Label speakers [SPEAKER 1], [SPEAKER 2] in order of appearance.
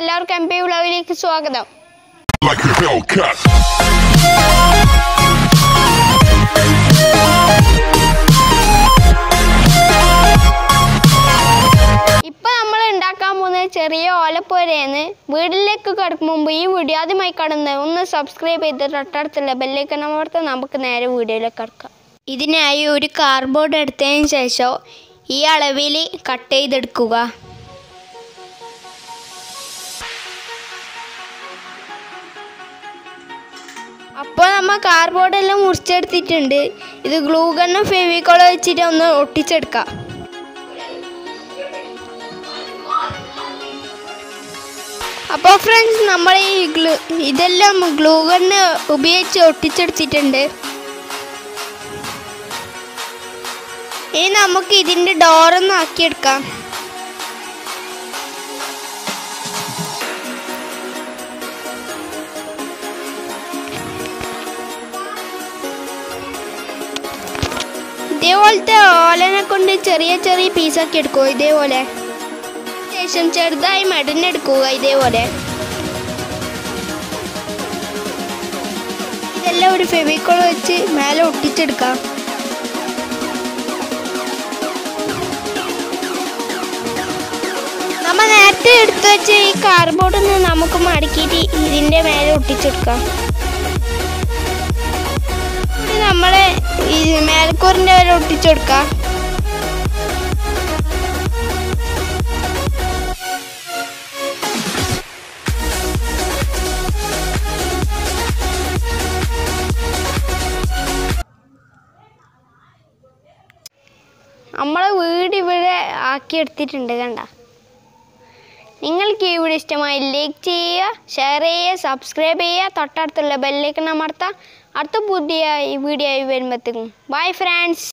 [SPEAKER 1] എല്ലാവർക്കും M P വ്ളോഗിലേക്ക് സ്വാഗതം
[SPEAKER 2] like a Hellcat.
[SPEAKER 1] ഇപ്പൊ നമ്മൾ ഉണ്ടാക്കാൻ പോകുന്നത് ചെറിയ ഓലപ്പുരയാണ് വീട്ടിലേക്ക് കിടക്കും മുമ്പ് ഈ വീഡിയോ ആദ്യമായി കാണുന്നത് ഒന്ന് സബ്സ്ക്രൈബ് ചെയ്ത് തൊട്ടടുത്തുള്ള ബെല്ലേക്ക് അമർത്ത് നമുക്ക് നേരെ വീഡിയോയിലേക്ക് കിടക്കാം ഇതിനായി ഒരു കാർഡ്ബോർഡ് എടുത്തതിന് ശേഷം ഈ അളവിൽ കട്ട് ചെയ്തെടുക്കുക അപ്പോൾ നമ്മൾ കാർഡ്ബോർഡ് എല്ലാം മുറിച്ചെടുത്തിട്ടുണ്ട് ഇത് ഗ്ലൂ ഗണ്ണും ഫെവിക്കോളും വെച്ചിട്ട് ഒന്ന് ഒട്ടിച്ചെടുക്കാം അപ്പോൾ ഫ്രണ്ട്സ് നമ്മൾ ഈ ഗ്ലൂ ഇതെല്ലാം ഗ്ലൂ ഗണ്ണ് ഉപയോഗിച്ച് ഒട്ടിച്ചെടുത്തിട്ടുണ്ട് ഇനി നമുക്ക് ഇതിൻ്റെ ഡോറൊന്ന് ആക്കിയെടുക്കാം ഇതേപോലത്തെ ഓലനെ കൊണ്ട് ചെറിയ ചെറിയ പീസാക്കി എടുക്കുമോ ഇതേപോലെ ശേഷം ചെറുതായി മടഞ്ഞെടുക്കുക ഇതേപോലെ ഇതെല്ലാം ഒരു ഫെവിക്കോൾ വെച്ച് മേലെ ഒട്ടിച്ചെടുക്കാം നമ്മ നേരത്തെ എടുത്തു വെച്ച ഈ കാർഡ്ബോർഡിൽ നിന്ന് നമുക്ക് മടക്കിയിട്ട് ഇതിൻ്റെ മേലെ ഒട്ടിച്ചെടുക്കാം ഇത് നമ്മളെ ഈ മേൽക്കൂറിൻ്റെ വരെ ഒട്ടിച്ചെടുക്കാം നമ്മളെ വീട് ഇവിടെ ആക്കിയെടുത്തിട്ടുണ്ട് കണ്ട നിങ്ങൾക്ക് ഈ വീഡിയോ ഇഷ്ടമായി ലൈക്ക് ചെയ്യുക ഷെയർ ചെയ്യുക സബ്സ്ക്രൈബ് ചെയ്യുക തൊട്ടടുത്തുള്ള ബെല്ലേക്ക് അമർത്താം അടുത്ത പുതിയ ഈ വീഡിയോ ആയി വരുമ്പോഴത്തേക്കും ബൈ ഫ്രണ്ട്സ്